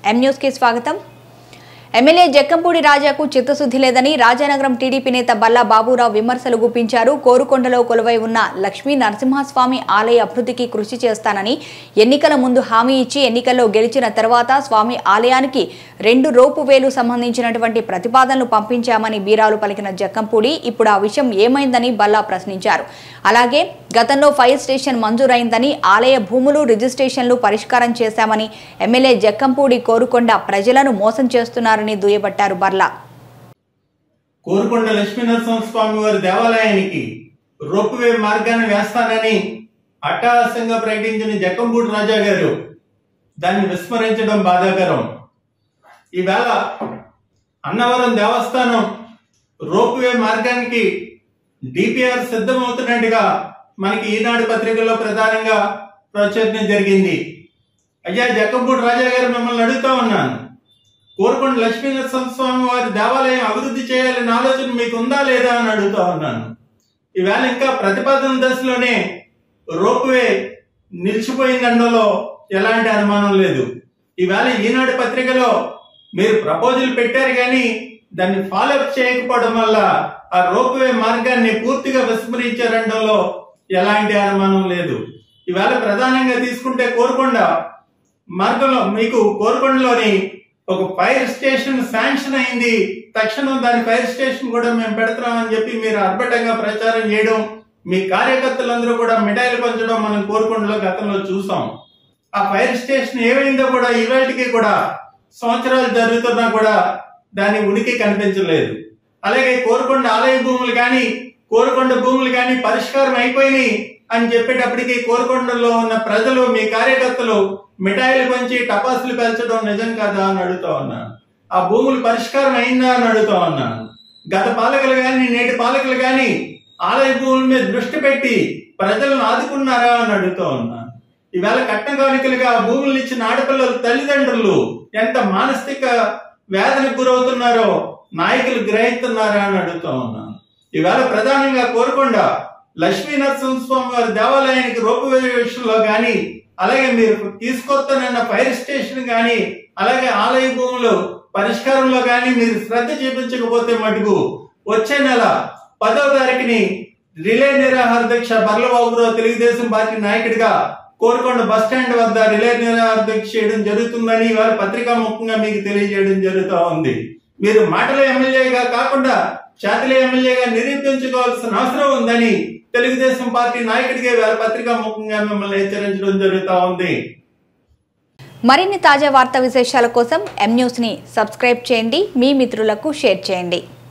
ఎం న్యూస్కి స్వాగతం ఎమ్మెల్యే జక్కంపూడి రాజాకు చిత్తశుద్ధి లేదని రాజానగరం టీడీపీ నేత బల్లా బాబురావు విమర్శలు గుప్పించారు కోరుకొండలో కొలువై ఉన్న లక్ష్మీ నరసింహస్వామి ఆలయ అభివృద్ధికి కృషి చేస్తానని ఎన్నికల ముందు హామీ ఇచ్చి ఎన్నికల్లో గెలిచిన తర్వాత స్వామి ఆలయానికి రెండు రోపు వేలు సంబంధించినటువంటి ప్రతిపాదనలు పంపించామని బీరాలు పలికిన జక్కంపూడి ఇప్పుడు ఆ విషయం ఏమైందని బల్లా ప్రశ్నించారు అలాగే గతంలో ఫైర్ స్టేషన్ మంజూరైందని ఆలయ భూములు రిజిస్ట్రేషన్లు పరిష్కారం చేశామని ఎమ్మెల్యే జక్కంపూడి కోరుకొండ ప్రజలను మోసం చేస్తున్నారని దుయ్యబట్టారు బర్లా కోరుకొండ లక్ష్మీనరసింహ స్వామి వారి దేవాలయానికి రోపువే మార్గాన్ని వేస్తానని అట్టహాసంగా ప్రకటించిన జక్కంపూడి రాజా గారు దాన్ని విస్మరించడం బాధాకరం ఈవేళ అన్నవరం దేవస్థానం రోపువే మార్గానికి డిపిఆర్ సిద్ధమవుతున్నట్టుగా మనకి ఈనాడు పత్రికలో ప్రధానంగా ప్రచురణ జరిగింది అయ్యా జక్కంపూడి రాజా గారు మిమ్మల్ని అడుగుతా ఉన్నాను కోరుకొండ లక్ష్మీనరసింహ స్వామి వారి దేవాలయం అభివృద్ధి చేయాలనే ఆలోచన మీకు ఉందా లేదా అని అడుగుతా ఉన్నాను ఈవేళ ఇంకా ప్రతిపాదన దశలోనే రోప్వే నిలిచిపోయిందనలో ఎలాంటి అనుమానం లేదు ఈవేళ ఈనాడు పత్రికలో మీరు ప్రపోజల్ పెట్టారు కానీ దాన్ని ఫాలోఅప్ చేయకపోవడం వల్ల ఆ రోప్వే మార్గాన్ని పూర్తిగా విస్మరించారనడంలో ఎలాంటి అనుమానం లేదు ఈవేళ ప్రధానంగా తీసుకుంటే కోరుకొండ మార్గంలో మీకు కోరుకొండలోని ఒక ఫైర్ స్టేషన్ శాంక్షన్ అయింది తక్షణం దాని ఫైర్ స్టేషన్ కూడా మేము పెడతామని చెప్పి మీరు అర్భటంగా ప్రచారం చేయడం మీ కార్యకర్తలందరూ కూడా మిఠాయిలు పంచడం మనం కోరుకొండలో గతంలో చూసాం ఆ ఫైర్ స్టేషన్ ఏమైందో కూడా ఇవాటికి కూడా సంవత్సరాలు జరుగుతున్నా కూడా దాని ఉనికి కనిపించలేదు అలాగే కోరుకొండ ఆలయ భూములు కానీ కోరుకొండ భూములు కానీ పరిష్కారం అయిపోయినాయి అని చెప్పేటప్పటికి కోరుకొండలో ఉన్న ప్రజలు మీ కార్యకర్తలు మిఠాయిలు పంచి టపాసులు పెంచడం నిజం కాదా అని అడుగుతా ఉన్నాను ఆ భూములు పరిష్కారం అయిందా అని అడుగుతా ఉన్నాను గత పాలకులు కానీ నేటి పాలకులు కానీ ఆలయ భూముల మీద దృష్టి పెట్టి ప్రజలను ఆదుకున్నారా అని అడుగుతా ఉన్నాను ఈవేళ కట్న కానుకలుగా ఆ భూములు ఇచ్చిన ఆడపిల్లల తల్లిదండ్రులు ఎంత మానసిక వేదనకు గురవుతున్నారో నాయకులు గ్రహిస్తున్నారా అని అడుగుతా ఉన్నాను ఈవేళ ప్రధానంగా కోరుకొండ లక్ష్మీ నరసింహస్వామి వారి దేవాలయానికి రూపవే విషయంలో కానీ అలాగే మీరు తీసుకొస్తానన్న ఫైర్ స్టేషన్ కానీ అలాగే ఆలయ భూములు పరిష్కారంలో కానీ మీరు శ్రద్ధ చూపించకపోతే మటుకు వచ్చే నెల పదో తారీఖుని రిలే నిరాహార దీక్ష బర్లబాబురావు తెలుగుదేశం పార్టీ నాయకుడిగా కోరుకొండ బస్ స్టాండ్ వద్ద రిలే నిరాహార దీక్ష చేయడం జరుగుతుందని వారి పత్రికా ముఖంగా మీకు తెలియజేయడం జరుగుతూ ఉంది మీరు మాటల ఎమ్మెల్యేగా కాకుండా చేతల ఎమ్మెల్యేగా నిరూపించుకోవాల్సిన అవసరం ఉందని తెలుగుదేశం పార్టీ నాయకుడిగా వారి పత్రికా ముఖంగా మిమ్మల్ని హెచ్చరించడం జరుగుతూ ఉంది మరిన్ని తాజా వార్తా విశేషాల కోసం ఎం న్యూస్ని సబ్స్క్రైబ్ చేయండి మీ మిత్రులకు షేర్ చేయండి